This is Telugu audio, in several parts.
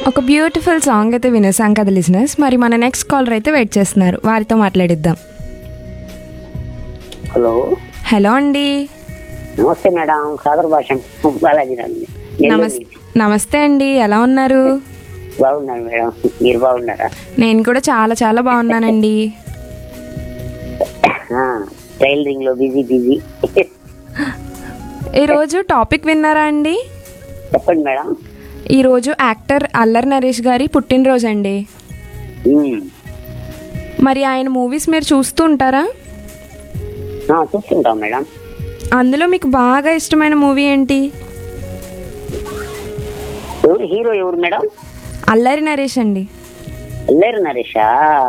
ఒక బ్యూటిఫుల్ సాంగ్ అయితే వినేసాం కదా లిజినెస్ మరి మన నెక్స్ట్ కాలర్ అయితే వెయిట్ చేస్తున్నారు వారితో మాట్లాడిద్దాం హలో హలో అండి నమస్తే మేడం సాగర్ భాష బాలాజీ అండి నమస్ నమస్తే అండి ఎలా ఉన్నారు బాగున్నాను మేడం మీరు బాగున్నారా నేను కూడా చాలా చాలా బాగున్నానండి టైలరింగ్ లో బిజీ బిజీ ఈరోజు టాపిక్ విన్నారా అండి చెప్పండి మేడం ఈరోజు యాక్టర్ అల్లరి నరేష్ గారి పుట్టినరోజు అండి ఉమ్. మరి ఆయన మూవీస్ మీరు చూస్తూ ఉంటారా ఆ, చూస్తుంటాం మేడం అందులో మీకు బాగా ఇష్టమైన మూవీ ఏంటి ఎవరు హీరో ఎవరు మేడం అల్లరి నరేష్ అండి అల్లరి నరేషా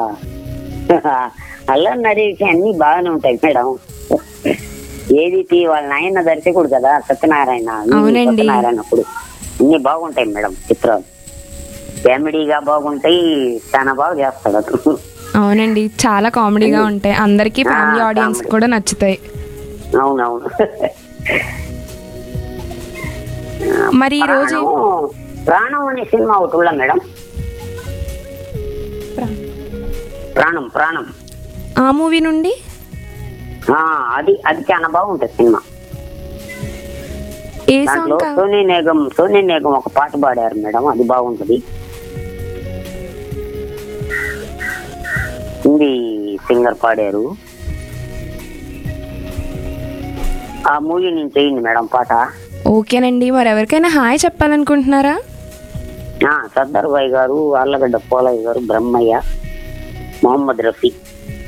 అల్లరి నరేష్ అన్ని బాగానే ఉంటాయి మేడం ఏది తీ- వాళ్ళ నాయన దర్శకుడు కదా సత్యనారాయణ ఈ అవునండి. సత్యనారాయణ అప్పుడు అన్ని బాగుంటాయి మేడం చిత్రాలు కామెడీగా బాగుంటాయి చాలా బాగా చేస్తాడు అతను అవునండి చాలా కామెడీగా ఉంటాయి అందరికీ ఫ్యామిలీ ఆ, ఆడియన్స్ comedy. కూడా నచ్చుతాయి అవునవును మరి ఈ రోజు ప్రాణం- ప్రాణం అనే సినిమా ఒకటి ఉందా మేడం ప్రాణం ప్రాణం ఆ మూవీ నుండి ఆ, అది అది చాలా బాగుంటుంది సినిమా ఏ దాంట్లో సాంగ్ కా- సోనీ నేగం సోనీ నేగం ఒక పాట పాడారు మేడం అది బాగుంటది హిందీ సింగర్ పాడారు ఆ మూవీ నుంచి చేయండి మేడం పాట ఓకేనండి మరి ఎవరికైనా హాయ్ చెప్పాలనుకుంటున్నారా ఆ, సర్దార్ భాయ్ గారు ఆర్లగడ్డ పోలయ్య గారు బ్రహ్మయ్య మొహమ్మద్ రఫీ